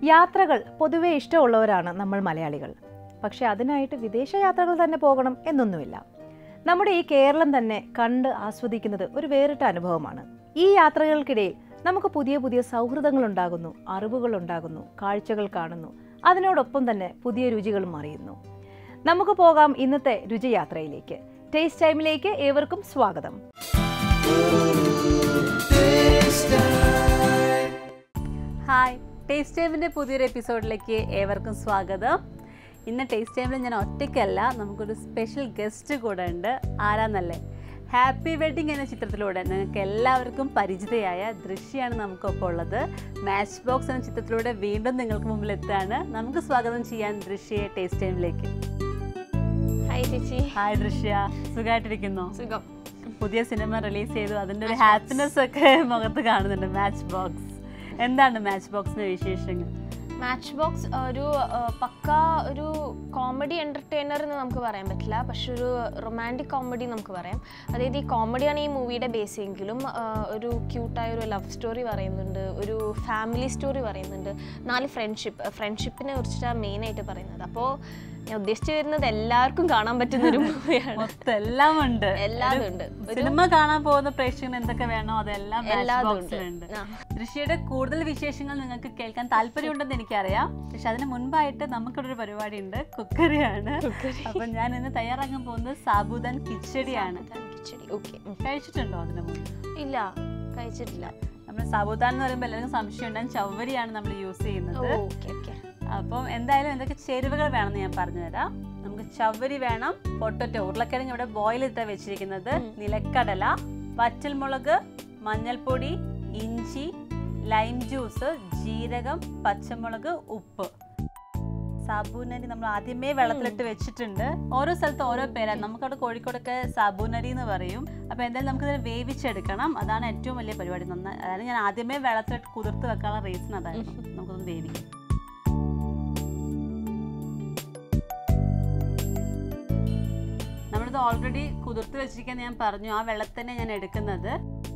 യാത്രകൾ പൊതുവെ ഇഷ്ടമുള്ളവരാണ് നമ്മൾ മലയാളികൾ പക്ഷെ അതിനായിട്ട് വിദേശ യാത്രകൾ തന്നെ പോകണം എന്നൊന്നുമില്ല നമ്മുടെ ഈ കേരളം തന്നെ കണ്ട് ആസ്വദിക്കുന്നത് ഒരു വേറിട്ട അനുഭവമാണ് ഈ യാത്രകൾക്കിടയിൽ നമുക്ക് പുതിയ പുതിയ സൗഹൃദങ്ങൾ ഉണ്ടാകുന്നു അറിവുകൾ ഉണ്ടാകുന്നു കാഴ്ചകൾ കാണുന്നു അതിനോടൊപ്പം തന്നെ പുതിയ രുചികളും അറിയുന്നു നമുക്ക് പോകാം ഇന്നത്തെ രുചിയാത്രയിലേക്ക് ടേസ്റ്റ് ടൈമിലേക്ക് ഏവർക്കും സ്വാഗതം ഹായ് ടേസ്റ്റ് ടൈമിൻ്റെ പുതിയൊരു എപ്പിസോഡിലേക്ക് ഏവർക്കും സ്വാഗതം ഇന്ന് ടേസ്റ്റ് ടൈമിൽ ഞാൻ ഒറ്റയ്ക്കല്ല നമുക്കൊരു സ്പെഷ്യൽ ഗസ്റ്റ് കൂടെ ഉണ്ട് ആരാന്നല്ലേ ഹാപ്പി വെഡിങ് എന്ന ചിത്രത്തിലൂടെ നിങ്ങൾക്ക് എല്ലാവർക്കും പരിചിതയായ ദൃശ്യമാണ് നമുക്കൊപ്പം ഉള്ളത് മാച്ച് ബോക്സ് എന്ന ചിത്രത്തിലൂടെ വീണ്ടും നിങ്ങൾക്ക് മുമ്പിൽ എത്താണ് നമുക്ക് സ്വാഗതം ചെയ്യാൻ ദൃശ്യയെ ടേസ്റ്റ് ടൈമിലേക്ക് ഹായ് ചേച്ചി ഹായ് ദൃശ്യ സുഖമായിട്ടിരിക്കുന്നു സുഖം പുതിയ സിനിമ റിലീസ് ചെയ്തു അതിൻ്റെ ഒരു ഹാപ്പിനെസ് ഒക്കെ മുഖത്ത് കാണുന്നുണ്ട് മാച്ച് ബോക്സ് എന്താണ് മാച്ച് ബോക്സിന്റെ വിശേഷങ്ങൾ മാച്ച് ബോക്സ് ഒരു ആ, പക്ക ഒരു കോമഡി എൻ്റർടൈനർ എന്ന് നമുക്ക് പറയാൻ പറ്റില്ല പക്ഷെ ഒരു റൊമാൻറ്റിക് കോമഡി നമുക്ക് പറയാം അതായത് ഈ കോമഡിയാണ് ഈ മൂവിയുടെ ബേസ് എങ്കിലും ആ, ഒരു ക്യൂട്ടായ ഒരു ലവ് സ്റ്റോറി പറയുന്നുണ്ട് ഒരു ഫാമിലി സ്റ്റോറി പറയുന്നുണ്ട് നാല് ഫ്രണ്ട്ഷിപ്പ് ഫ്രണ്ട്ഷിപ്പിനെ കുറിച്ചിട്ടാണ് മെയിനായിട്ട് പറയുന്നത് അപ്പോൾ ഞാൻ ഉദ്ദേശിച്ചു വരുന്നത് എല്ലാവർക്കും കാണാൻ പറ്റുന്ന ഒരു മൂവിയാണ് മൊത്തം എല്ലാം ഉണ്ട് എല്ലാം ഉണ്ട് സിനിമ കാണാൻ പോകുന്ന പ്രേക്ഷകന് എന്തൊക്കെ വേണോ അതെല്ലാം മാച്ച് എല്ലാതും ഉണ്ട്. ബോക്സിലുണ്ട് ആ. ദൃശ്യയുടെ കൂടുതൽ വിശേഷങ്ങൾ നിങ്ങൾക്ക് കേൾക്കാൻ താല്പര്യമുണ്ടെന്ന് എനിക്കറിയാം പക്ഷെ അതിന് മുൻപായിട്ട് നമുക്കിവിടെ ഒരു പരിപാടി ഉണ്ട് കുക്കറിയാണ് അപ്പൊ ഞാൻ ഇന്ന് തയ്യാറാക്കാൻ പോകുന്നത് സാബുദാൻ കിച്ചടിയാണ് കിച്ചടി ഓക്കെ കഴിച്ചിട്ടുണ്ടോ അതിന് മുമ്പ് ഇല്ല കഴിച്ചിട്ടില്ല നമ്മൾ സാബുദാൻ എന്ന് പറയുമ്പോൾ എല്ലാവർക്കും സംശയം ഉണ്ടാകും ചവ്വരിയാണ് നമ്മൾ യൂസ് ചെയ്യുന്നത് ഓക്കെ ഓക്കെ അപ്പം എന്തായാലും എന്തൊക്കെ ചേരുവകൾ വേണമെന്ന് ഞാൻ പറഞ്ഞുതരാം നമുക്ക് ചവ്വരി വേണം പൊട്ടറ്റോ ഉരുളക്കിഴങ്ങ് ഇവിടെ ബോയിൽ ഇട്ടാ വെച്ചിരിക്കുന്നത് നിലക്കടല വറ്റൽമുളക് മഞ്ഞൾപ്പൊടി ഇഞ്ചി ലൈം ജ്യൂസ് ജീരകം പച്ചമുളക് ഉപ്പ് സാബൂനരി നമ്മൾ ആദ്യമേ വെള്ളത്തിലിട്ട് വെച്ചിട്ടുണ്ട് ഓരോ സ്ഥലത്ത് ഓരോ പേരാണ് നമുക്കവിടെ കോഴിക്കോടൊക്കെ സാബൂനരി എന്ന് പറയും അപ്പോൾ എന്തായാലും നമുക്കിത് വേവിച്ചെടുക്കണം അതാണ് ഏറ്റവും വലിയ പരിപാടി നന്നായി അതായത് ഞാൻ ആദ്യമേ വെള്ളത്തിലിട്ട് കുതിർത്ത് വെക്കാനുള്ള റീസൺ അതായിരുന്നു നമുക്കൊന്ന് വേവിക്കാം നമ്മളിത് ഓൾറെഡി കുതിർത്ത് വെച്ചിരിക്കാൻ ഞാൻ പറഞ്ഞു ആ വെള്ളത്തിൽ തന്നെ ഞാൻ എടുക്കുന്നത്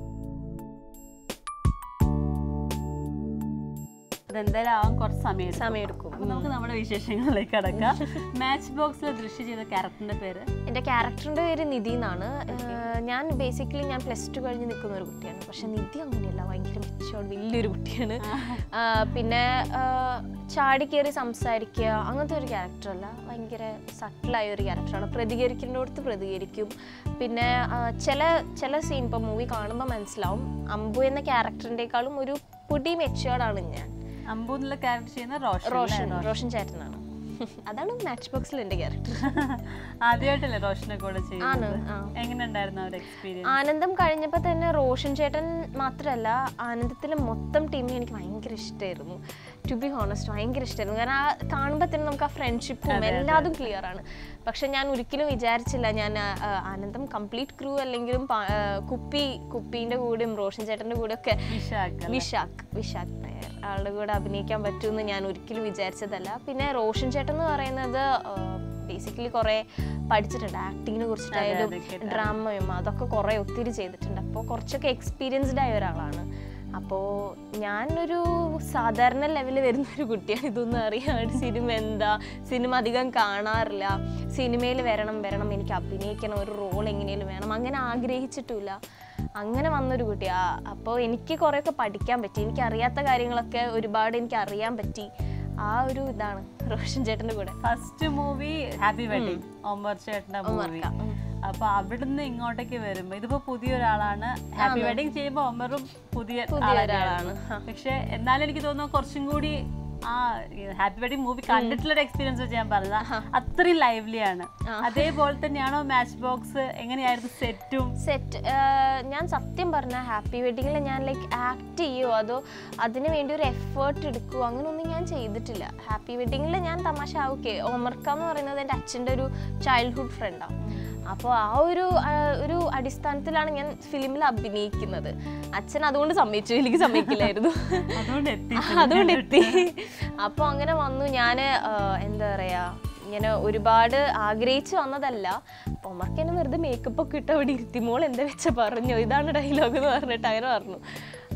അതെന്തായാലും ആവാൻ കുറച്ച് സമയം എടുക്കും. സമയമെടുക്കും അപ്പൊ നമുക്ക് നമ്മുടെ വിശേഷങ്ങളിലേക്ക് കടക്കാം മാച്ച് ബോക്സിൽ ദൃശ്യം ചെയ്ത ക്യാരക്ടറിന്റെ പേര് എൻ്റെ ക്യാരക്ടറിൻ്റെ പേര് നിധി എന്നാണ് ഏഹ് ഞാൻ ബേസിക്കലി ഞാൻ പ്ലസ് ടു കഴിഞ്ഞ് നിൽക്കുന്ന ഒരു കുട്ടിയാണ് പക്ഷെ നിധി അങ്ങനെയല്ല ഭയങ്കര മെച്ചോർഡ് വലിയൊരു കുട്ടിയാണ് ആഹ് പിന്നെ ആഹ് ചാടി കയറി സംസാരിക്കുക അങ്ങനത്തെ ഒരു ക്യാരക്ടറല്ല ഭയങ്കര സട്ടിലായ ഒരു ക്യാരക്ടറാണ് പ്രതികരിക്കുന്നിടത്ത് പ്രതികരിക്കും പിന്നെ ആഹ് ചില ചില സീൻ ഇപ്പോൾ മൂവി കാണുമ്പോൾ മനസ്സിലാവും അമ്പു എന്ന ക്യാരക്ടറിൻ്റെക്കാളും ഒരു പൊടി മെച്ചുവേർഡാണ് ഞാൻ അമ്പു എന്നുള്ള ക്യാരക്ടർ ചെയ്യുന്ന റോഷൻ റോഷൻ റോഷൻ ചേട്ടനാണ് അതാണ് മാച്ച് ബോക്സിൽ എൻ്റെ ക്യാരക്ടർ ആദ്യമായിട്ടല്ലേ റോഷനെ കൂടെ ആണ് ചെയ്യുന്നത് ആ എങ്ങനെ ഉണ്ടായിരുന്നു ആ ഒരു എക്സ്പീരിയൻസ് ആനന്ദം കഴിഞ്ഞപ്പോൾ തന്നെ റോഷൻ ചേട്ടൻ മാത്രമല്ല ആനന്ദത്തിലെ മൊത്തം ടീമിനെ എനിക്ക് ഭയങ്കര ഇഷ്ടമായിരുന്നു ടു ബി ഹോണസ്റ്റ് ഭയങ്കര ഇഷ്ടമായിരുന്നു കാരണം ആ കാണുമ്പോൾ തന്നെ നമുക്ക് ആ ഫ്രണ്ട്ഷിപ്പും എല്ലാതും ക്ലിയർ ആണ് പക്ഷെ ഞാൻ ഒരിക്കലും വിചാരിച്ചില്ല ഞാൻ ആ, ആ, ആനന്ദം കംപ്ലീറ്റ് ക്രൂ അല്ലെങ്കിലും പ- ആ, കുപ്പി കുപ്പീൻ്റെ കൂടെയും റോഷൻ ചേട്ടൻ്റെ കൂടെ ഒക്കെ വിശാഖ് വിശാഖ് വിശാഖ് നായർ ആളുടെ കൂടെ അഭിനയിക്കാൻ പറ്റുമെന്ന് ഞാൻ ഒരിക്കലും വിചാരിച്ചതല്ല പിന്നെ റോഷൻ ചേട്ടൻ എന്ന് പറയുന്നത് ബേസിക്കലി കുറേ പഠിച്ചിട്ടുണ്ട് ആക്ടിങ്ങിനെ കുറിച്ചിട്ടായാലും അതെ, കേട്ടു. ഡ്രാമയും അതൊക്കെ കുറേ ഒത്തിരി ചെയ്തിട്ടുണ്ട് അപ്പോൾ കുറച്ചൊക്കെ എക്സ്പീരിയൻസ്ഡ് ആയ ഒരാളാണ് അപ്പോൾ ഞാനൊരു സാധാരണ ലെവലിൽ വരുന്ന ഒരു കുട്ടിയാണ് ഇതൊന്നും അറിയാണ്ട് സിനിമ എന്താ സിനിമ അധികം കാണാറില്ല സിനിമയിൽ വരണം വരണം എനിക്ക് അഭിനയിക്കണം ഒരു റോൾ എങ്ങനെയും വേണം അങ്ങനെ ആഗ്രഹിച്ചിട്ടില്ല അങ്ങനെ വന്നൊരു കുട്ടിയാ അപ്പോൾ എനിക്ക് കുറേയൊക്കെ പഠിക്കാൻ പറ്റി എനിക്ക് അറിയാത്ത കാര്യങ്ങളൊക്കെ ഒരുപാട് എനിക്ക് അറിയാൻ പറ്റി ആ ഒരു ഇതാണ് റോഷൻ ചേട്ടൻ്റെ കൂടെ first movie happy wedding Omar ചേട്ടന്റെ മൂവി ഒമർക്ക, ഉം. അപ്പൊ അവിടുന്ന് ഇങ്ങോട്ടേക്ക് വരുമ്പോ ഇതിപ്പോ പുതിയൊരാളാണ് ഹാപ്പി വെഡിങ് ചെയ്യുമ്പോ ഒമറും പുതിയ പുതിയ ആളാണ്. ഒരാളാണ്. ആ. പക്ഷെ എന്നാലും എനിക്ക് തോന്നുന്നു കുറച്ചും കൂടി ആ ഹാപ്പി വെഡിങ് മൂവി കണ്ടിട്ടുള്ള ഒരു എക്സ്പീരിയൻസ് വെച്ച് ഞാൻ പറഞ്ഞത് അത്രയും ലൈവ്ലി ആണ് അതേപോലെ തന്നെയാണോ മാച്ച് ബോക്സ് എങ്ങനെയായിരുന്നു സെറ്റും സെറ്റ് ഞാൻ സത്യം പറഞ്ഞ ഹാപ്പി വെഡിങ്ങിൽ ഞാൻ ലൈക്ക് ആക്ട് ചെയ്യുമോ അതോ അതിന് വേണ്ടി ഒരു എഫേർട്ട് എടുക്കുമോ അങ്ങനെയൊന്നും ഞാൻ ചെയ്തിട്ടില്ല ഹാപ്പി വെഡിങ്ങിൽ ഞാൻ തമാശ ഓക്കെ ഓമർക്ക എന്ന് പറയുന്നത് എൻ്റെ അച്ഛൻ്റെ ഒരു ചൈൽഡ്ഹുഡ് ഫ്രണ്ടാണ് അപ്പോൾ ആ ഒരു ആ, ഒരു അടിസ്ഥാനത്തിലാണ് ഞാൻ ഫിലിമിൽ അഭിനയിക്കുന്നത് അച്ഛൻ അതുകൊണ്ട് സമ്മതിച്ചു എനിക്ക് സമ്മതിക്കില്ലായിരുന്നു അതുകൊണ്ട് എത്തി അതുകൊണ്ട് എത്തി അപ്പോൾ അങ്ങനെ വന്നു ഞാൻ എന്താ പറയുക ഇങ്ങനെ ഒരുപാട് ആഗ്രഹിച്ച് വന്നതല്ല ഒമർക്ക് എന്നെ വെറുതെ മേക്കപ്പ് ഒക്കെ ഇട്ട് അവിടെ ഇരുത്തി മോൾ എന്താ വെച്ച പറഞ്ഞു ഇതാണ് ഡയലോഗ് എന്ന് പറഞ്ഞിട്ട് അങ്ങനെ പറഞ്ഞു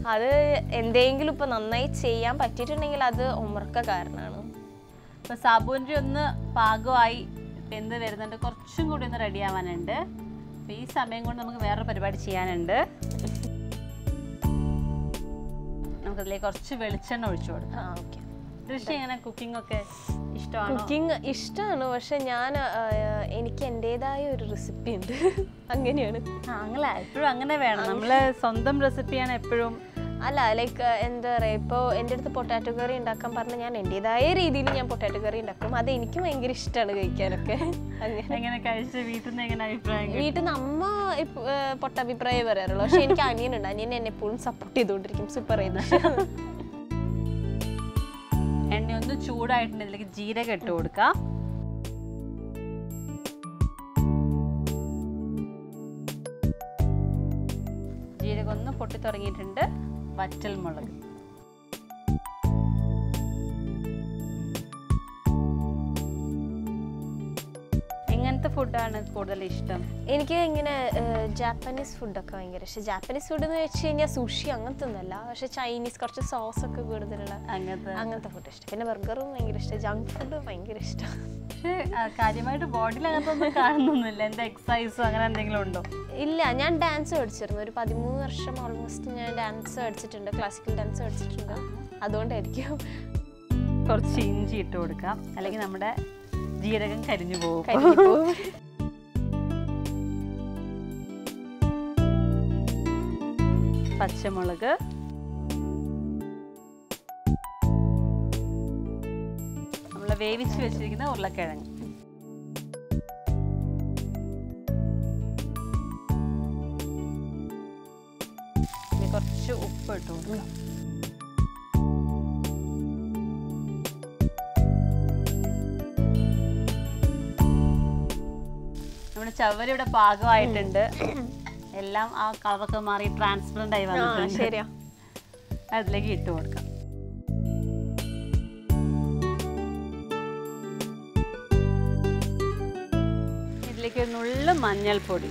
അത് എന്തെങ്കിലും ഇപ്പൊ നന്നായി ചെയ്യാൻ പറ്റിയിട്ടുണ്ടെങ്കിൽ അത് ഉമർക്ക കാരണമാണ് ഇപ്പൊ സാബുവിൻ്റെ ഒന്ന് പാകമായി വെന്ത് വരുന്നുണ്ട് കുറച്ചും കൂടി ഒന്ന് റെഡി ആവാനുണ്ട് അപ്പൊ ഈ സമയം കൊണ്ട് നമുക്ക് വേറൊരു പരിപാടി ചെയ്യാനുണ്ട് നമുക്കതിലേക്ക് കുറച്ച് വെളിച്ചെണ്ണ ഒഴിച്ചു കൊടുക്കാം ആ ഓക്കെ ദൃശ്യം എങ്ങനെ കുക്കിംഗ് ഒക്കെ ഇഷ്ടമാണോ കുക്കിംഗ് ഇഷ്ടമാണ് പക്ഷെ ഞാൻ ആ, എനിക്ക് എൻ്റെതായ ഒരു റെസിപ്പി ഉണ്ട് അങ്ങനെയാണ് ആ അങ്ങനെ എപ്പോഴും അങ്ങനെ വേണം നമ്മള് സ്വന്തം റെസിപ്പിയാണ് എപ്പോഴും അല്ല ലൈക്ക് എന്താ പറയുക ഇപ്പോൾ എൻ്റെ അടുത്ത് പൊട്ടാറ്റോ കറി ഉണ്ടാക്കാൻ പറഞ്ഞാൽ ഞാൻ എൻ്റെതായ രീതിയിൽ ഞാൻ പൊട്ടാറ്റോ കറി ഉണ്ടാക്കും അത് എനിക്ക് ഭയങ്കര ഇഷ്ടമാണ് കഴിക്കാനൊക്കെ അങ്ങനെ എങ്ങനെ കഴിച്ച് വീട്ടിൽ നിന്ന് എങ്ങനെ അഭിപ്രായം വീട്ടിൽ നിന്ന് അമ്മ ഇപ്പ- ഏ, പൊട്ടഭിപ്രായം പറയാറുള്ളൂ പക്ഷെ എനിക്ക് അനിയനുണ്ട് അനിയൻ എന്നെ എപ്പോഴും സപ്പോർട്ട് ചെയ്തുകൊണ്ടിരിക്കും സൂപ്പർ ചെയ്ത് എണ്ണ ഒന്ന് ചൂടായിട്ടുണ്ട് ഇതിലേക്ക് ജീരകം ഇട്ട് കൊടുക്കാം ജീരകം ഒന്ന് പൊട്ടി തുടങ്ങിയിട്ടുണ്ട് വറ്റൽ മുളക് എങ്ങനത്തെ ഫുഡാണ് കൂടുതൽ ഇഷ്ടം എനിക്ക് ഇങ്ങനെ ജാപ്പനീസ് ഫുഡൊക്കെ ഭയങ്കര ഇഷ്ടം ജാപ്പനീസ് ഫുഡ് എന്ന് വെച്ച് കഴിഞ്ഞാൽ സുഷി അങ്ങനത്തെ ഒന്നല്ല പക്ഷെ ചൈനീസ് കുറച്ച് സോസ് ഒക്കെ കൂടുതലുള്ള അങ്ങനത്തെ അങ്ങനത്തെ ഫുഡ് ഇഷ്ടം പിന്നെ ബർഗറും ഭയങ്കര ഇഷ്ടം ജങ്ക് ഫുഡ് ഭയങ്കര ഇഷ്ടം പക്ഷേ ആ, കാര്യമായിട്ട് ബോഡിയിൽ അങ്ങനത്തെ ഒന്നും കാണുന്നൊന്നുമില്ല എന്താ എക്സസൈസോ അങ്ങനെ എന്തെങ്കിലും ഉണ്ടോ ഇല്ല ഞാൻ ഡാൻസ് പഠിച്ചിരുന്നു ഒരു പതിമൂന്ന് വർഷം ഓൾമോസ്റ്റ് ഞാൻ ഡാൻസ് പഠിച്ചിട്ടുണ്ട് ക്ലാസിക്കൽ ഡാൻസ് പഠിച്ചിട്ടുണ്ട് അതുകൊണ്ടായിരിക്കും കുറച്ച് ഇഞ്ചി ഇട്ട് കൊടുക്കാം അല്ലെങ്കിൽ നമ്മുടെ ജീരകം കരിഞ്ഞു പോകും കരിഞ്ഞുപോകും. പച്ചമുളക് നമ്മൾ വേവിച്ച് വെച്ചിരിക്കുന്ന ഉരുളക്കിഴങ്ങ് ഇനി കുറച്ച് ഉപ്പ് ഇട്ട് കൊടുക്കാം നമ്മുടെ ചവര് ഇവിടെ പാകമായിട്ടുണ്ട് എല്ലാം ആ കളറൊക്കെ മാറി ട്രാൻസ്പെറൻ്റ് ആയി ആ വന്നിട്ടുണ്ട് ശരിയാ അതിലേക്ക് ഇട്ട് കൊടുക്കാം ഇതിലേക്ക് ഒരു നുള്ളു മഞ്ഞൾപ്പൊടി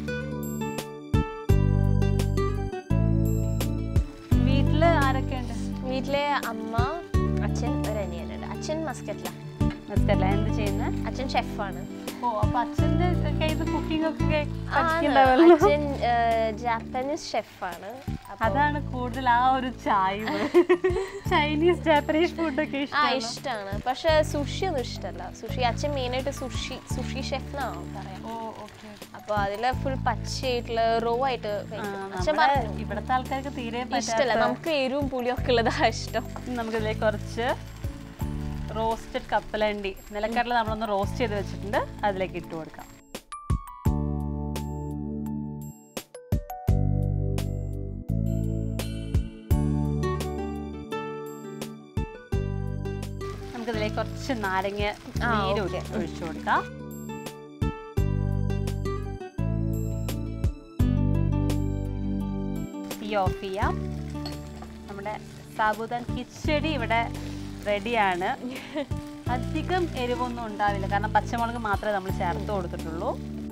വീട്ടില് ആരൊക്കെയുണ്ട് വീട്ടിലെ അമ്മ അച്ഛൻ ഒരു അനിയനുണ്ട് അച്ഛൻ മസ്കറ്റിലാണ് മസ്കല്ല എന്ത് ചെയ്യുന്നത് അച്ഛൻ ഷെഫാണ് ഓ അപ്പൊ അച്ഛന്റെ കയ്യിൽ കുക്കിംഗ് ഒക്കെ ആണ്. പഠിക്കണ്ടാവല്ലോ അച്ഛൻ ജാപ്പനീസ് ഷെഫാണ് അതാണ് കൂടുതൽ ആ ഒരു ചായ ചൈനീസ് ജാപ്പനീസ് ഫുഡൊക്കെ ആ ഇഷ്ടം ഇഷ്ടമാണ് പക്ഷെ സുഷി ഒന്നും ഇഷ്ടമല്ല സുഷി അച്ഛൻ മെയിനായിട്ട് സുഷി സുഷി ഷെഫ്നാണ് പറയാം ഓ ഓക്കെ അപ്പൊ അതില് ഫുൾ പച്ചയായിട്ടുള്ള റോ ആയിട്ട് കഴിക്കും. അച്ഛൻ പറഞ്ഞു ഇവിടത്തെ ആൾക്കാർക്ക് തീരെ ഇഷ്ടമല്ല പറ്റാത്ത നമുക്ക് എരിവും പുളിയും ഒക്കെ ഉള്ളതാ ഇഷ്ടം നമുക്കിതിലേക്ക് കുറച്ച് റോസ്റ്റഡ് കപ്പലണ്ടി നിലക്കടല നമ്മളൊന്ന് റോസ്റ്റ് ചെയ്ത് വെച്ചിട്ടുണ്ട് അതിലേക്ക് ഇട്ട് കൊടുക്കാം നമുക്കിതിലേക്ക് കുറച്ച് നാരങ്ങ ആ, നീര് ഓക്കേ. ഒഴിച്ചു കൊടുക്കാം തീ ഓഫ് ചെയ്യാം നമ്മുടെ സാബുദാൻ കിച്ചടി ഇവിടെ റെഡിയാണ് അധികം എരിവൊന്നും ഉണ്ടാവില്ല കാരണം പച്ചമുളക് മാത്രമേ നമ്മൾ ചേർത്ത് കൊടുത്തിട്ടുള്ളൂ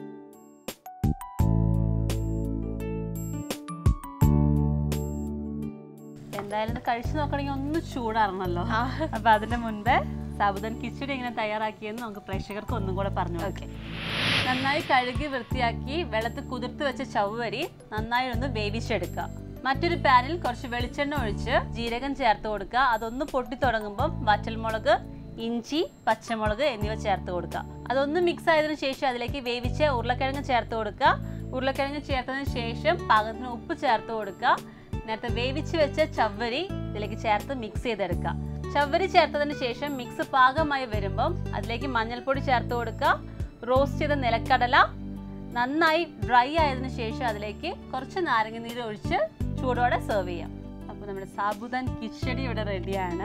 എന്തായാലും ഇത് കഴിച്ചു നോക്കണമെങ്കിൽ ഒന്ന് ചൂടാറണമല്ലോ ആ. അപ്പൊ അതിന്റെ മുൻപേ സാബുദാൻ കിച്ചടി എങ്ങനെ തയ്യാറാക്കിയെന്ന് നമുക്ക് പ്രേക്ഷകർക്ക് ഒന്നും കൂടെ പറഞ്ഞു ഓക്കെ നന്നായി കഴുകി വൃത്തിയാക്കി വെള്ളത്തിൽ കുതിർത്ത് വെച്ച ചവ്വരി നന്നായി ഒന്ന് വേവിച്ചെടുക്കുക മറ്റൊരു പാനിൽ കുറച്ച് വെളിച്ചെണ്ണ ഒഴിച്ച് ജീരകം ചേർത്ത് കൊടുക്കുക അതൊന്ന് പൊട്ടി തുടങ്ങുമ്പോൾ വറ്റൽമുളക് ഇഞ്ചി പച്ചമുളക് എന്നിവ ചേർത്ത് കൊടുക്കുക അതൊന്ന് മിക്സ് ആയതിനു ശേഷം അതിലേക്ക് വേവിച്ച ഉരുളക്കിഴങ്ങ് ചേർത്ത് കൊടുക്കുക ഉരുളക്കിഴങ്ങ് ചേർത്തതിന് ശേഷം പാകത്തിന് ഉപ്പ് ചേർത്ത് കൊടുക്കുക നേരത്തെ വേവിച്ച് വെച്ച ചവ്വരി ഇതിലേക്ക് ചേർത്ത് മിക്സ് ചെയ്തെടുക്കുക ചവ്വരി ചേർത്തതിന് ശേഷം മിക്സ് പാകമായി വരുമ്പം അതിലേക്ക് മഞ്ഞൾപ്പൊടി ചേർത്ത് കൊടുക്കുക റോസ്റ്റ് ചെയ്ത നിലക്കടല നന്നായി ഡ്രൈ ആയതിനു ശേഷം അതിലേക്ക് കുറച്ച് നാരങ്ങ നീര് ഒഴിച്ച് ചൂടോടെ സെർവ് ചെയ്യാം അപ്പോൾ നമ്മുടെ സാബുദാൻ കിച്ചടി ഇവിടെ റെഡിയാണ്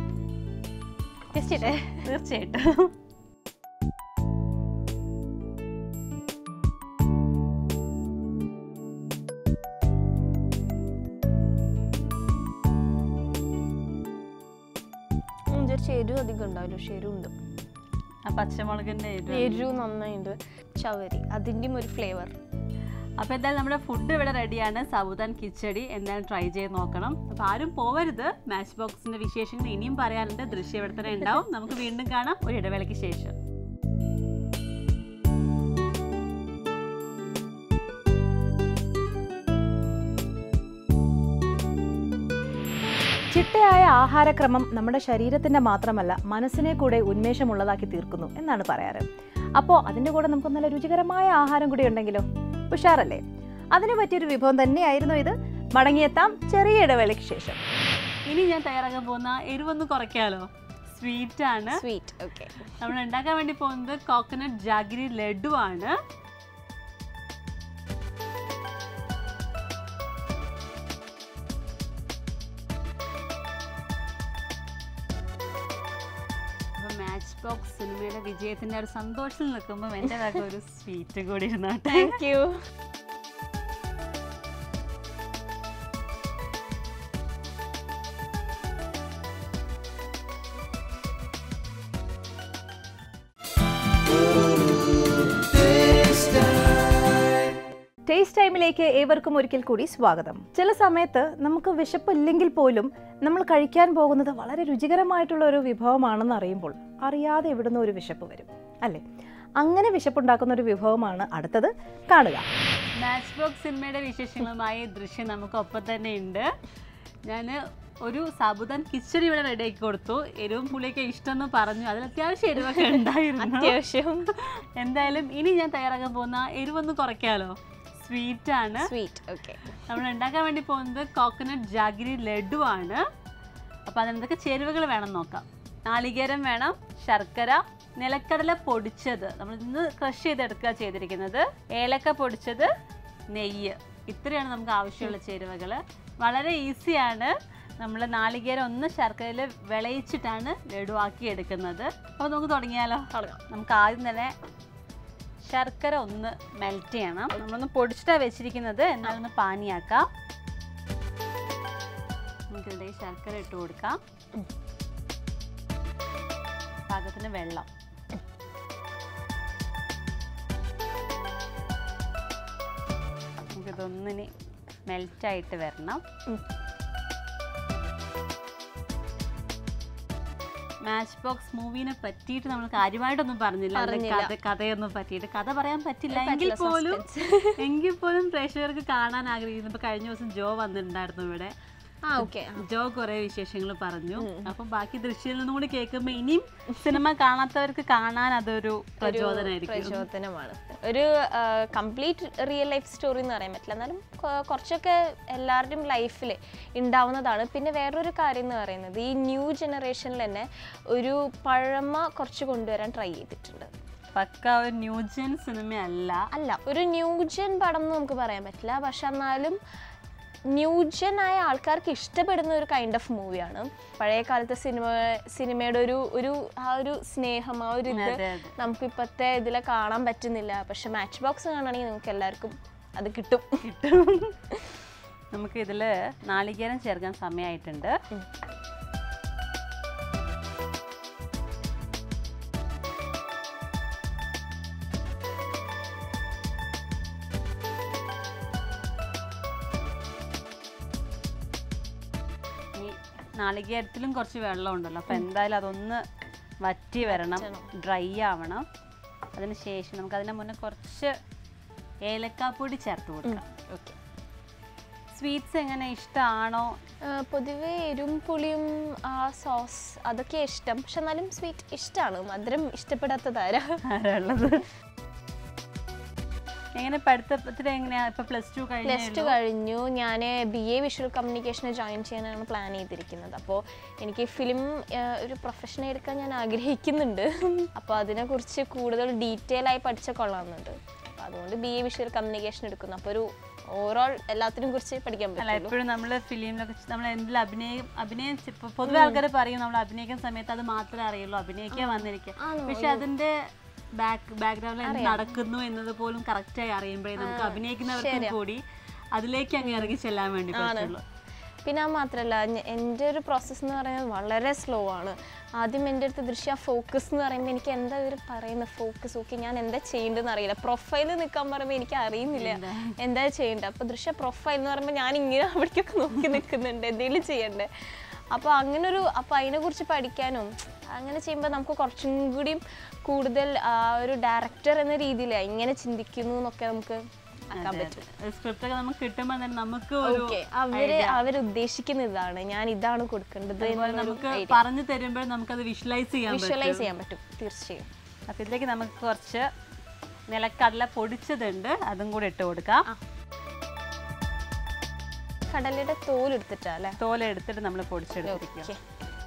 തീർച്ചയായിട്ടും വിചാരിച്ച എരിവ് അധികം ഉണ്ടാവില്ല പക്ഷെ എരിവുണ്ട് ആ പച്ചമുളകിന്റെ എരിവ്. എരിവ് നന്നായിട്ടുണ്ട് ചവരി അതിൻ്റെയും ഒരു ഫ്ലേവർ അപ്പോൾ എന്തായാലും നമ്മുടെ ഫുഡ് ഇവിടെ റെഡിയാണ് സബുദാൻ കിച്ചടി എന്തായാലും ട്രൈ ചെയ്ത് നോക്കണം അപ്പോൾ ആരും പോവരുത് മാച്ച് ബോക്സിന്റെ വിശേഷങ്ങൾ ഇനിയും പറയാനുണ്ട് ദൃശ്യം ഇവിടെ തന്നെ ഉണ്ടാവും നമുക്ക് വീണ്ടും കാണാം ഒരു ഇടവേളയ്ക്ക് ശേഷം ചിട്ടയായ ആഹാരക്രമം നമ്മുടെ ശരീരത്തിന്റെ മാത്രമല്ല മനസ്സിനെ കൂടെ ഉന്മേഷമുള്ളതാക്കി തീർക്കുന്നു എന്നാണ് പറയാറ് അപ്പോൾ അതിൻ്റെ കൂടെ നമുക്ക് നല്ല രുചികരമായ ആഹാരം കൂടി ഉണ്ടെങ്കിലോ ഉഷാറല്ലേ അതിനു പറ്റിയൊരു വിഭവം തന്നെയായിരുന്നു ഇത് മടങ്ങിയെത്താം ചെറിയ ഇടവേളയ്ക്ക് ശേഷം ഇനി ഞാൻ തയ്യാറാക്കാൻ പോകുന്ന എരിവൊന്ന് കുറയ്ക്കാലോ സ്വീറ്റ് ആണ് സ്വീറ്റ് ഓക്കെ നമ്മൾ ഉണ്ടാക്കാൻ വേണ്ടി പോകുന്നത് കോക്കനട്ട് ജാഗിരി ലഡു ആണ് അപ്പൊ മാച്ച് ബോക്സ് സിനിമയുടെ വിജയത്തിന്റെ ഒരു സന്തോഷത്തിൽ നിൽക്കുമ്പോൾ എൻ്റെ വക ഒരു സ്വീറ്റ് കൂടി ഇരുന്നോട്ടെ താങ്ക് യു ടേസ്റ്റ് ടൈമിലേക്ക് ഏവർക്കും ഒരിക്കൽ കൂടി സ്വാഗതം ചില സമയത്ത് നമുക്ക് വിശപ്പില്ലെങ്കിൽ പോലും നമ്മൾ കഴിക്കാൻ പോകുന്നത് വളരെ രുചികരമായിട്ടുള്ള ഒരു വിഭവമാണെന്ന് അറിയുമ്പോൾ അറിയാതെ ഇവിടുന്ന് ഒരു വിശപ്പ് വരും അല്ലേ അങ്ങനെ വിശപ്പുണ്ടാക്കുന്ന ഒരു വിഭവമാണ് അടുത്തത് കാണുക മാച്ച് ബോക്സ് സിനിമയുടെ വിശേഷങ്ങളുമായി ദൃശ്യം നമുക്ക് ഒപ്പം തന്നെ ഉണ്ട് ഞാൻ ഒരു സാബുദാൻ കിച്ചടി ഇവിടെ റെഡിയാക്കി കൊടുത്തു എരിവും പുളിയൊക്കെ ഇഷ്ടമെന്ന് പറഞ്ഞു അതിൽ അത്യാവശ്യം എരിവൊക്കെ ഉണ്ടായിരുന്നു അത്യാവശ്യം എന്തായാലും ഇനി ഞാൻ തയ്യാറാക്കാൻ പോകുന്ന എരിവൊന്ന് കുറയ്ക്കാലോ സ്വീറ്റ് ആണ് സ്വീറ്റ് ഓക്കെ നമ്മൾ ഉണ്ടാക്കാൻ വേണ്ടി പോകുന്നത് കോക്കനട്ട് ജാഗിരി ലഡു ആണ് അപ്പോൾ അതിനെന്തൊക്കെ ചേരുവകൾ വേണം നോക്കാം നാളികേരം വേണം ശർക്കര നിലക്കടല പൊടിച്ചത് നമ്മൾ ഇന്ന് ക്രഷ് ചെയ്തെടുക്കുക ചെയ്തിരിക്കുന്നത് ഏലക്ക പൊടിച്ചത് നെയ്യ് ഇത്രയാണ് നമുക്ക് ആവശ്യമുള്ള ചേരുവകൾ വളരെ ഈസിയാണ് നമ്മൾ നാളികേരം ഒന്ന് ശർക്കരയിൽ വിളയിച്ചിട്ടാണ് ലഡു ആക്കി എടുക്കുന്നത് അപ്പോൾ നമുക്ക് തുടങ്ങിയാലോ തുടങ്ങാം നമുക്ക് ആദ്യം തന്നെ ശർക്കര ഒന്ന് മെൽറ്റ് ചെയ്യണം നമ്മളൊന്ന് പൊടിച്ചിട്ടാണ് വെച്ചിരിക്കുന്നത് എന്നാലൊന്ന് പാനിയാക്കാം നമുക്കിവിടെ ഈ ശർക്കര ഇട്ട് കൊടുക്കാം പാകത്തിന് വെള്ളം നമുക്കിതൊന്നിനി മെൽറ്റായിട്ട് വരണം ഉം. മാച്ച് ബോക്സ് മൂവിനെ പറ്റിയിട്ട് നമ്മൾ കാര്യമായിട്ടൊന്നും പറഞ്ഞില്ല അതിന്റെ പറഞ്ഞില്ല. കഥ കഥയൊന്നും പറ്റിയിട്ട് കഥ പറയാൻ പറ്റില്ല എങ്കിൽ പറ്റില്ല, പോലും suspense. എങ്കിൽ പോലും പ്രേക്ഷകർക്ക് കാണാൻ ആഗ്രഹിക്കുന്നു ഇപ്പൊ കഴിഞ്ഞ ദിവസം ജോ വന്നിട്ടുണ്ടായിരുന്നു ഇവിടെ ആ ഓക്കെ ജോ കുറെ വിശേഷങ്ങൾ പറഞ്ഞു അപ്പൊ ബാക്കി ദൃശ്യത്തിൽ നിന്നും കൂടി കേൾക്കുമ്പോ ഇനിയും സിനിമ കാണാത്തവർക്ക് കാണാൻ അതൊരു പ്രചോദനമായിരിക്കും പ്രചോദനമാണ് ഒരു കംപ്ലീറ്റ് റിയൽ ലൈഫ് സ്റ്റോറി എന്ന് പറയാൻ പറ്റില്ല എന്നാലും കൊ- കുറച്ചൊക്കെ എല്ലാവരുടെയും ലൈഫിൽ ഉണ്ടാവുന്നതാണ് പിന്നെ വേറൊരു കാര്യം എന്ന് പറയുന്നത് ഈ ന്യൂ ജനറേഷനിൽ തന്നെ ഒരു പഴമ കുറച്ച് കൊണ്ടുവരാൻ ട്രൈ ചെയ്തിട്ടുണ്ട് പക്ക ഒരു ന്യൂജൻ സിനിമയല്ല അല്ല ഒരു ന്യൂജൻ പടം എന്ന് നമുക്ക് പറയാൻ പറ്റില്ല പക്ഷെ എന്നാലും ന്യൂജൻ ആയ ആൾക്കാർക്ക് ഇഷ്ടപ്പെടുന്ന ഒരു കൈൻഡ് ഓഫ് മൂവിയാണ് പഴയ കാലത്തെ സിനിമ സിനിമയുടെ ഒരു ഒരു ആ ഒരു സ്നേഹം ആ ഒരു ഇത് അതെ, അതെ. നമുക്ക് ഇപ്പോഴത്തെ ഇതിൽ കാണാൻ പറ്റുന്നില്ല പക്ഷെ മാച്ച് ബോക്സ് കാണുകയാണെങ്കിൽ നിങ്ങൾക്ക് എല്ലാവർക്കും അത് കിട്ടും കിട്ടും നമുക്ക് ഇതില് നാളികേരം ചേർക്കാൻ സമയമായിട്ടുണ്ട് ഉം. ഈ നാളികേരത്തിലും കുറച്ച് വെള്ളം ഉണ്ടല്ലോ അപ്പൊ എന്തായാലും അതൊന്ന് വറ്റി വരണം ഡ്രൈ ആവണം അതിന് ശേഷം നമുക്ക് അതിന് മുന്നേ കുറച്ച് ഏലക്കാപ്പൊടി ചേർത്ത് കൊടുക്കാം ഓക്കെ സ്വീറ്റ്സ് എങ്ങനെ ഇഷ്ടമാണോ പൊതുവേ എരും പുളിയും ആ സോസ് അതൊക്കെ ഇഷ്ടം പക്ഷെ എന്നാലും സ്വീറ്റ് ഇഷ്ടമാണ് മധുരം ഇഷ്ടപ്പെടാത്തതാരാ ആരാളുള്ളത് എങ്ങനെ പഠിത്തത്തിൽ എങ്ങനെയാ ഇപ്പൊ പ്ലസ് ടു പ്ലസ് ടു കഴിഞ്ഞു കഴിഞ്ഞു ഞാൻ ബി എ വിഷ്വൽ കമ്മ്യൂണിക്കേഷന് ജോയിൻ ചെയ്യാനാണ് പ്ലാൻ ചെയ്തിരിക്കുന്നത് അപ്പോൾ എനിക്ക് ഫിലിം ഒരു പ്രൊഫഷൻ എടുക്കാൻ ഞാൻ ആഗ്രഹിക്കുന്നുണ്ട് അപ്പോൾ അതിനെക്കുറിച്ച് കൂടുതൽ ഡീറ്റെയിൽ ആയി പഠിച്ച കൊള്ളാമെന്നുണ്ട് അപ്പോൾ അതുകൊണ്ട് ബി എ വിഷ്വൽ കമ്മ്യൂണിക്കേഷൻ എടുക്കുന്നു അപ്പോൾ ഒരു ഓവറോൾ എല്ലാത്തിനും കുറിച്ച് പഠിക്കാൻ അല്ല പറ്റുള്ളൂ എപ്പോഴും നമ്മൾ ഫിലിമിലൊക്കെ നമ്മൾ എന്തിൽ അഭിനയം അഭിനയം ചെ- ഇപ്പൊ പൊതുവെ ആൾക്കാർ പറയും നമ്മൾ അഭിനയിക്കുന്ന സമയത്ത് അത് മാത്രമേ അറിയുള്ളൂ അഭിനയിക്കാൻ വന്നിരിക്കുക ആണോ? പക്ഷെ അതിന്റെ ബാക്ക് ബാക്ക്ഗ്രൗണ്ടിൽ എന്ത് നടക്കുന്നു എന്നത് പോലും കറക്റ്റായി അറിയുമ്പോഴേ നമുക്ക് അഭിനയിക്കുന്നവർക്കും കൂടി അതിലേക്ക് അങ്ങ് ഇറങ്ങി ചെല്ലാൻ വേണ്ടി പറ്റുള്ളൂ പിന്നെ അത് മാത്രമല്ല ഞ- എൻ്റെ ഒരു പ്രോസസ്സ് എന്ന് പറയുന്നത് വളരെ സ്ലോ ആണ് ആദ്യം എൻ്റെ അടുത്ത് ദൃശ്യ ഫോക്കസ് എന്ന് പറയുമ്പോൾ എനിക്ക് എന്താ ഇവർ പറയുന്നത് ഫോക്കസ് ഓക്കെ ഞാൻ എന്താ ചെയ്യേണ്ടതെന്ന് അറിയില്ല പ്രൊഫൈലിൽ നിൽക്കാൻ പറയുമ്പോൾ എനിക്ക് അറിയുന്നില്ല എന്താ ചെയ്യേണ്ടത് അപ്പോൾ ദൃശ്യ പ്രൊഫൈൽ എന്ന് പറയുമ്പോൾ ഞാൻ ഇങ്ങനെ അവിടേക്കൊക്കെ നോക്കി നിൽക്കുന്നുണ്ട് എന്തെങ്കിലും ചെയ്യണ്ടേ അപ്പോൾ അങ്ങനൊരു അപ്പോൾ അതിനെക്കുറിച്ച് പഠിക്കാനും അങ്ങനെ ചെയ്യുമ്പോൾ നമുക്ക് കുറച്ചും കൂടിയും കൂടുതൽ ആ ഒരു ഡയറക്ടർ എന്ന രീതിയിൽ ഇങ്ങനെ ചിന്തിക്കുന്നു എന്നൊക്കെ നമുക്ക് ആക്കാൻ പറ്റും സ്ക്രിപ്റ്റ് ഒക്കെ നമുക്ക് കിട്ടുമ്പോൾ തന്നെ നമുക്ക് ഒരു ഓക്കെ അവര് അവരുദ്ദേശിക്കുന്ന ഇതാണ് ഞാൻ ഇതാണ് കൊടുക്കേണ്ടത് അതുപോലെ നമുക്ക് പറഞ്ഞു തരുമ്പോൾ നമുക്കത് വിഷ്വലൈസ് ചെയ്യാൻ പറ്റും വിഷ്വലൈസ് ചെയ്യാൻ പറ്റും തീർച്ചയായും അപ്പൊ ഇതിലേക്ക് നമുക്ക് കുറച്ച് നിലക്കടല പൊടിച്ചതുണ്ട് അതും കൂടെ ഇട്ട് കൊടുക്കാം കടലയുടെ തോൽ എടുത്തിട്ടാ അല്ലേ തോല എടുത്തിട്ട് നമ്മൾ പൊടിച്ചെടുത്തിരിക്കും ഓക്കെ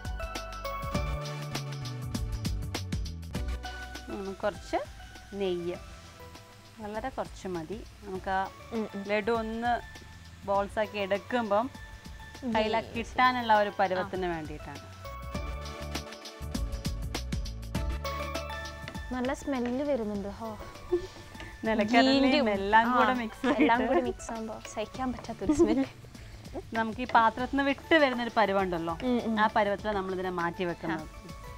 നമുക്ക് കുറച്ച് നെയ്യ് വളരെ കുറച്ച് മതി നമുക്ക് ആ ലഡു ഒന്ന് ബോൾസ് ആക്കി എടുക്കുമ്പം കയ്യില കിട്ടാനുള്ള ഒരു പരുവത്തിന് വേണ്ടിയിട്ടാണ് നല്ല സ്മെല്ല് വരുന്നുണ്ട് ഹോ നിലക്കടലയും എല്ലാം കൂടെ മിക്സ് എല്ലാം കൂടി മിക്സ് ആകുമ്പോൾ സഹിക്കാൻ പറ്റാത്തൊരു സ്മെല്ല് നമുക്ക് ഈ പാത്രത്തിൽ നിന്ന് വിട്ട് വരുന്ന ഒരു പരുവുണ്ടല്ലോ ആ പരുവത്തിൽ നമ്മൾ ഇതിനെ മാറ്റി വെക്കുന്നത്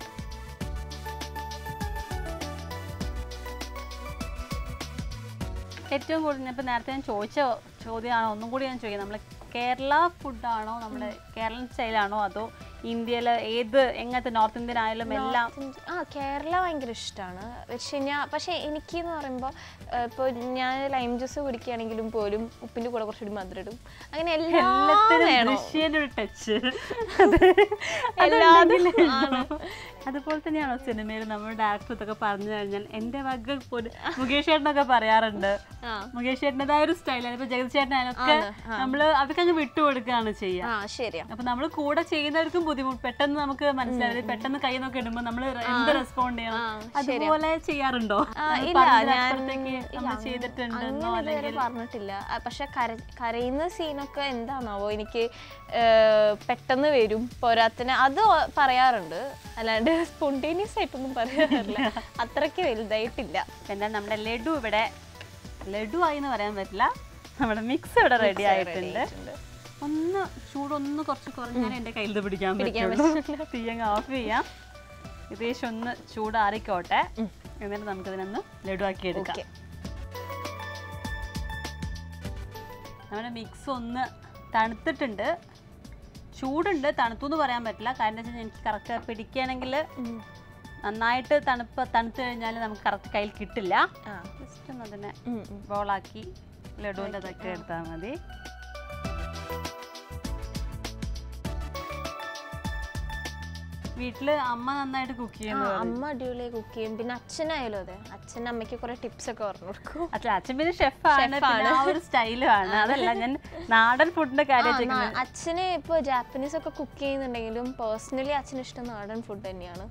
ഏറ്റവും കൂടുതൽ ഇപ്പം നേരത്തെ ഞാൻ ചോദിച്ച ചോദ്യമാണോ ഒന്നും കൂടി ഞാൻ ചോദിക്കാം നമ്മൾ കേരള ഫുഡാണോ നമ്മുടെ കേരളൻ സ്റ്റൈലാണോ അതോ ഇന്ത്യയിലെ ഏത് എങ്ങനത്തെ നോർത്ത് ഇന്ത്യൻ ആയാലും എല്ലാം ആ കേരള ഭയങ്കര ഇഷ്ടമാണ് പക്ഷെ ഞാൻ പക്ഷെ എനിക്ക് എന്ന് പറയുമ്പോൾ ഇപ്പോൾ ഞാൻ ലൈം ജ്യൂസ് കുടിക്കുകയാണെങ്കിലും പോലും ഉപ്പിൻ്റെ കൂടെ കുറച്ചുകൂടി മധുരം ഇടും അങ്ങനെ എല്ലാം എല്ലാത്തിനും വേണം ദൃശ്യന്റെ ഒരു ടച്ച് എല്ലാതും ആണ്. അതുപോലെ തന്നെയാണോ സിനിമയിൽ നമ്മൾ ഡയറക്ടർ ഇതൊക്കെ പറഞ്ഞു കഴിഞ്ഞാൽ എന്റെ വക പോലും മുകേഷ് ചേട്ടനൊക്കെ പറയാറുണ്ട് ആ മുകേഷ് ചേട്ടൻ്റെതായ ഒരു സ്റ്റൈലാണ് ഇപ്പൊ ജഗത് ചേട്ടനായാലൊക്കെ നമ്മള് അതൊക്കെ അങ്ങ് വിട്ടുകൊടുക്കുകയാണ് ചെയ്യുക ആ ശരിയാ അപ്പൊ നമ്മൾ കൂടെ ചെയ്യുന്നവർക്കും ബുദ്ധിമുട്ട് പെട്ടെന്ന് നമുക്ക് മനസ്സിലാവില്ല പെട്ടെന്ന് കൈ നോക്കി ഇടുമ്പോൾ നമ്മൾ എന്ത് റെസ്പോണ്ട് ചെയ്യണം അതുപോലെ ചെയ്യാറുണ്ടോ ആ, നമ്മൾ ഇല്ല പറഞ്ഞതിന് ഞാൻ അപ്പുറത്തേക്ക് ഇല്ല, നമ്മൾ അങ്ങ- ചെയ്തിട്ടുണ്ടെന്നോ അങ്ങനെ ഇതുവരെ അല്ലെങ്കിൽ പറഞ്ഞിട്ടില്ല ആ, പക്ഷെ കര കരയുന്ന സീനൊക്കെ എന്താണാവോ എനിക്ക് ഏ, പെട്ടെന്ന് വരും പോരാത്തിന് അത് പറയാറുണ്ട് അല്ലാണ്ട് സ്പോണ്ടേനിയസ് ആയിട്ടൊന്നും പറയാറില്ല അത്രയ്ക്ക് വലുതായിട്ടില്ല എന്നാൽ നമ്മുടെ ലഡു ഇവിടെ ലഡു ആയി എന്ന് പറയാൻ പറ്റില്ല നമ്മുടെ മിക്സ് ഇവിടെ റെഡി ആയിട്ടുണ്ട് ഒന്ന് ചൂടൊന്ന് കുറച്ച് കുറഞ്ഞാലേ എൻ്റെ കയ്യിൽ ഇത് പിടിക്കാൻ പിടിക്കാൻ പറ്റുള്ളൂ തീയങ്ങ് ഓഫ് ചെയ്യാം ഏകദേശം ഒന്ന് ചൂടാറിക്കോട്ടെ എന്നിട്ട് നമുക്കിതിനൊന്ന് ലഡു ആക്കി എടുക്കാം ഓക്കെ നമ്മുടെ മിക്സ് ഒന്ന് തണുത്തിട്ടുണ്ട് ചൂടുണ്ട് തണുത്തു എന്ന് പറയാൻ പറ്റില്ല കാരണം എന്താ വെച്ചാൽ എനിക്ക് കറക്റ്റ് പിടിക്കുകയാണെങ്കിൽ നന്നായിട്ട് തണുപ്പ് തണുത്ത് കഴിഞ്ഞാൽ നമുക്ക് കറക്റ്റ് കയ്യിൽ കിട്ടില്ല ആ ജസ്റ്റ് ഒന്ന് അതിനെ ഉം, ഉം. ബോളാക്കി ലഡുവിൻ്റെ ഇതൊക്കെ എടുത്താൽ മതി വീട്ടില് അമ്മ നന്നായിട്ട് കുക്ക് ആ, ചെയ്യുന്നു അമ്മ അടിപൊളിയായി കുക്ക് ചെയ്യും പിന്നെ അച്ഛനായാലും അതെ അച്ഛൻ അമ്മയ്ക്ക് കുറെ ടിപ്സ് ഒക്കെ പറഞ്ഞു കൊടുക്കും അച്ഛൻ അച്ഛൻ പിന്നെ ഷെഫാണ് പിന്നെ ആ ഒരു സ്റ്റൈലുമാണ് അതല്ല ഞാൻ നാടൻ ഫുഡിന്റെ കാര്യം ആ, ചോദിക്കുന്നത് നാ- അച്ഛന് ഇപ്പോൾ ജാപ്പനീസ് ഒക്കെ കുക്ക് ചെയ്യുന്നുണ്ടെങ്കിലും പേഴ്സണലി അച്ഛന് ഇഷ്ടം നാടൻ ഫുഡ് തന്നെയാണ്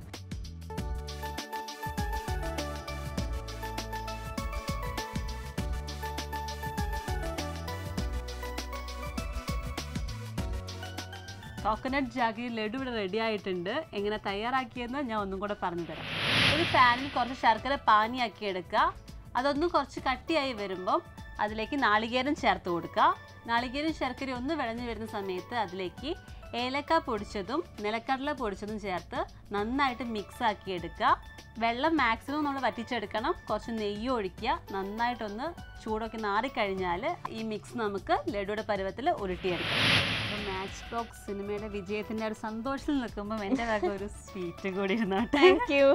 കോക്കനട്ട് ജാഗി ലഡു ഇവിടെ റെഡി ആയിട്ടുണ്ട് എങ്ങനെ തയ്യാറാക്കിയെന്ന് ഞാൻ ഒന്നും കൂടെ പറഞ്ഞു തരാം ഒരു പാനിൽ കുറച്ച് ശർക്കര പാനിയാക്കി എടുക്കുക അതൊന്ന് കുറച്ച് കട്ടിയായി വരുമ്പം അതിലേക്ക് നാളികേരം ചേർത്ത് കൊടുക്കുക നാളികേരം ശർക്കര ഒന്ന് വിളഞ്ഞു വരുന്ന സമയത്ത് അതിലേക്ക് ഏലക്ക പൊടിച്ചതും നിലക്കടല പൊടിച്ചതും ചേർത്ത് നന്നായിട്ട് മിക്സ് ആക്കി എടുക്കുക വെള്ളം മാക്സിമം നമ്മൾ വറ്റിച്ചെടുക്കണം കുറച്ച് നെയ്യ് ഒഴിക്കുക നന്നായിട്ടൊന്ന് ചൂടൊക്കെ നാറിക്കഴിഞ്ഞാൽ ഈ മിക്സ് നമുക്ക് ലഡുയുടെ പരുവത്തിൽ ഉരുട്ടിയെടുക്കാം അപ്പോൾ മാച്ച് ബോക്സ് സിനിമയുടെ വിജയത്തിൻ്റെ ഒരു സന്തോഷത്തിൽ നിൽക്കുമ്പോൾ എൻ്റെ വക ഒരു സ്വീറ്റ് കൂടി ഇരുന്നോട്ടെ താങ്ക് യു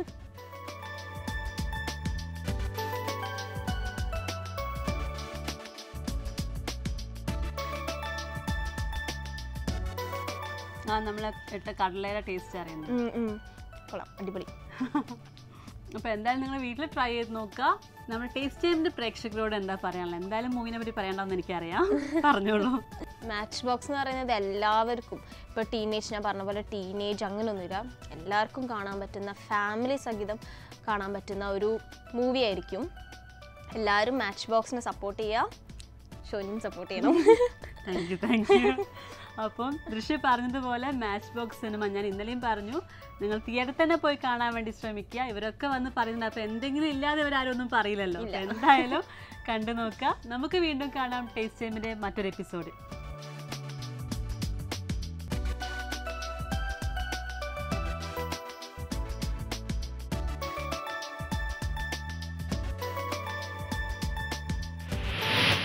ആ നമ്മൾ ഇട്ട കടലയുടെ ടേസ്റ്റ് അറിയുന്നത് കൊള്ളാം അടിപൊളി അപ്പോൾ എന്തായാലും നിങ്ങൾ വീട്ടിൽ ട്രൈ ചെയ്ത് നോക്കുക നമ്മൾ ടേസ്റ്റ് ചെയ്യുന്ന പ്രേക്ഷകരോട് എന്താ പറയാനുള്ളത് എന്തായാലും മൂവിനെ പറ്റി പറയണ്ടെന്ന് എനിക്കറിയാം പറഞ്ഞോളൂ മാച്ച് ബോക്സ് എന്ന് പറയുന്നത് എല്ലാവർക്കും ഇപ്പോൾ ടീനേജ് ഞാൻ പറഞ്ഞ പോലെ ടീനേജ് അങ്ങനെയൊന്നുമില്ല എല്ലാവർക്കും കാണാൻ പറ്റുന്ന ഫാമിലി സഹിതം കാണാൻ പറ്റുന്ന ഒരു മൂവി ആയിരിക്കും എല്ലാവരും മാച്ച് ബോക്സിനെ സപ്പോർട്ട് ചെയ്യുക ഷോനും സപ്പോർട്ട് ചെയ്യണം താങ്ക് യു താങ്ക് യു അപ്പം ദൃശ്യ പറഞ്ഞതുപോലെ മാച്ച് ബോക്സ് സിനിമ ഞാൻ ഇന്നലെയും പറഞ്ഞു നിങ്ങൾ തിയേറ്ററിൽ തന്നെ പോയി കാണാൻ വേണ്ടി ശ്രമിക്കുക ഇവരൊക്കെ വന്ന് പറയുന്നുണ്ട് അപ്പോൾ എന്തെങ്കിലും ഇല്ലാതെ ഇവരാരും ഒന്നും പറയില്ലല്ലോ അപ്പോൾ എന്തായാലും കണ്ടു നോക്കുക നമുക്ക് വീണ്ടും കാണാം ടേസ്റ്റ് ടൈമിൻ്റെ മറ്റൊരു എപ്പിസോഡ്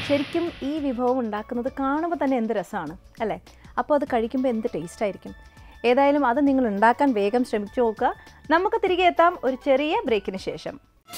ശരിക്കും ഈ വിഭവം ഉണ്ടാക്കുന്നത് കാണുമ്പോൾ തന്നെ എന്ത് രസമാണ് അല്ലേ അപ്പോൾ അത് കഴിക്കുമ്പോൾ എന്ത് ടേസ്റ്റ് ആയിരിക്കും ഏതായാലും അത് നിങ്ങൾ ഉണ്ടാക്കാൻ വേഗം ശ്രമിച്ചു നോക്കുക നമുക്ക് തിരികെ എത്താം ഒരു ചെറിയ ബ്രേക്കിന് ശേഷം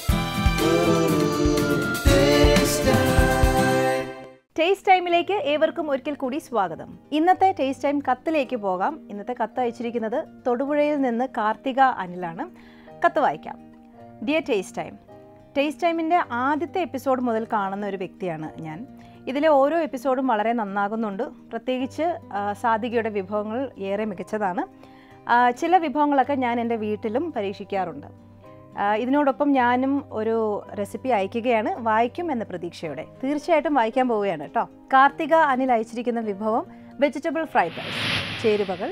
ടേസ്റ്റ് ടൈമിലേക്ക് ഏവർക്കും ഒരിക്കൽ കൂടി സ്വാഗതം ഇന്നത്തെ ടേസ്റ്റ് ടൈം കത്തിലേക്ക് പോകാം ഇന്നത്തെ കത്ത് അയച്ചിരിക്കുന്നത് തൊടുപുഴയിൽ നിന്ന് കാർത്തിക അനിലാണ് കത്ത് വായിക്കാം ഡിയർ ടേസ്റ്റ് ടൈം ടേസ്റ്റ് ടൈമിൻ്റെ ആദ്യത്തെ എപ്പിസോഡ് മുതൽ കാണുന്ന ഒരു വ്യക്തിയാണ് ഞാൻ ഇതിലെ ഓരോ എപ്പിസോഡും വളരെ നന്നാകുന്നുണ്ട് പ്രത്യേകിച്ച് ആ, സാധികയുടെ വിഭവങ്ങൾ ഏറെ മികച്ചതാണ് ആ, ചില വിഭവങ്ങളൊക്കെ ഞാൻ എൻ്റെ വീട്ടിലും പരീക്ഷിക്കാറുണ്ട് ആ, ഇതിനോടൊപ്പം ഞാനും ഒരു റെസിപ്പി അയക്കുകയാണ് വായിക്കും എന്ന പ്രതീക്ഷയോടെ തീർച്ചയായിട്ടും വായിക്കാൻ പോവുകയാണ് കേട്ടോ കാർത്തിക അനിൽ അയച്ചിരിക്കുന്ന വിഭവം വെജിറ്റബിൾ ഫ്രൈഡ് റൈസ് ചേരുവകൾ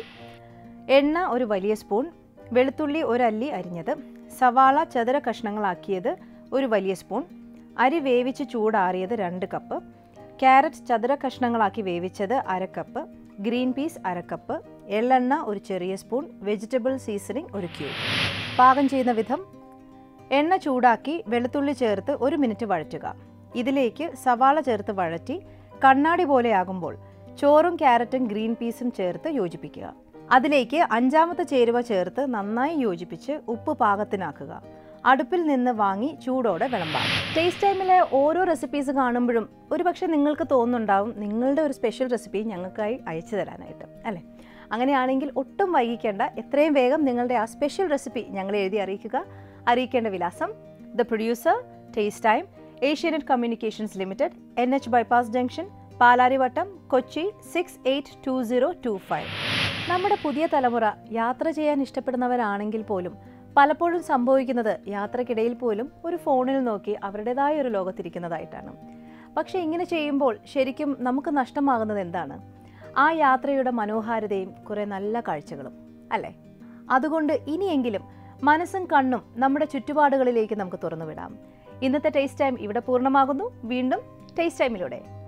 എണ്ണ ഒരു വലിയ സ്പൂൺ വെളുത്തുള്ളി ഒരല്ലി അരിഞ്ഞത് സവാള ചതുര കഷ്ണങ്ങളാക്കിയത് ഒരു വലിയ സ്പൂൺ അരി വേവിച്ച് ചൂടാറിയത് രണ്ട് കപ്പ് ക്യാരറ്റ് ചതുര കഷ്ണങ്ങളാക്കി വേവിച്ചത് അര കപ്പ് ഗ്രീൻ പീസ് അര കപ്പ് എള്ളെണ്ണ ഒരു ചെറിയ സ്പൂൺ വെജിറ്റബിൾ സീസണിംഗ് ഒരു ക്യൂബ് പാകം ചെയ്യുന്ന വിധം എണ്ണ ചൂടാക്കി വെളുത്തുള്ളി ചേർത്ത് ഒരു മിനിറ്റ് വഴറ്റുക ഇതിലേക്ക് സവാള ചേർത്ത് വഴറ്റി കണ്ണാടി പോലെയാകുമ്പോൾ ചോറും ക്യാരറ്റും ഗ്രീൻ പീസും ചേർത്ത് യോജിപ്പിക്കുക അതിലേക്ക് അഞ്ചാമത്തെ ചേരുവ ചേർത്ത് നന്നായി യോജിപ്പിച്ച് ഉപ്പ് പാകത്തിനാക്കുക അടുപ്പിൽ നിന്ന് വാങ്ങി ചൂടോടെ വിളമ്പാം ടേസ്റ്റ് ടൈമിലെ ഓരോ റെസിപ്പീസ് കാണുമ്പോഴും ഒരുപക്ഷെ നിങ്ങൾക്ക് തോന്നുന്നുണ്ടാവും നിങ്ങളുടെ ഒരു സ്പെഷ്യൽ റെസിപ്പി ഞങ്ങൾക്കായി അയച്ചു തരാനായിട്ട് അല്ലേ അങ്ങനെയാണെങ്കിൽ ഒട്ടും വൈകിക്കേണ്ട എത്രയും വേഗം നിങ്ങളുടെ ആ സ്പെഷ്യൽ റെസിപ്പി ഞങ്ങളെ എഴുതി അറിയിക്കുക അറിയിക്കേണ്ട വിലാസം the producer taste time Asianet communications limited N H bypass junction Palarivattom Kochi six eight two zero two five നമ്മുടെ പുതിയ തലമുറ യാത്ര ചെയ്യാൻ ഇഷ്ടപ്പെടുന്നവരാണെങ്കിൽ പോലും പലപ്പോഴും സംഭവിക്കുന്നത് യാത്രക്കിടയിൽ പോലും ഒരു ഫോണിൽ നോക്കി അവരുടേതായ ഒരു ലോകത്തിരിക്കുന്നതായിട്ടാണ് പക്ഷേ ഇങ്ങനെ ചെയ്യുമ്പോൾ ശരിക്കും നമുക്ക് നഷ്ടമാകുന്നത് എന്താണ് ആ യാത്രയുടെ മനോഹാരിതയും കുറേ നല്ല കാഴ്ചകളും അല്ലേ അതുകൊണ്ട് ഇനിയെങ്കിലും മനസ്സും കണ്ണും നമ്മുടെ ചുറ്റുപാടുകളിലേക്ക് നമുക്ക് തുറന്നുവിടാം ഇന്നത്തെ ടേസ്റ്റ് ടൈം ഇവിടെ പൂർണ്ണമാകുന്നു വീണ്ടും ടേസ്റ്റ് ടൈമിലൂടെ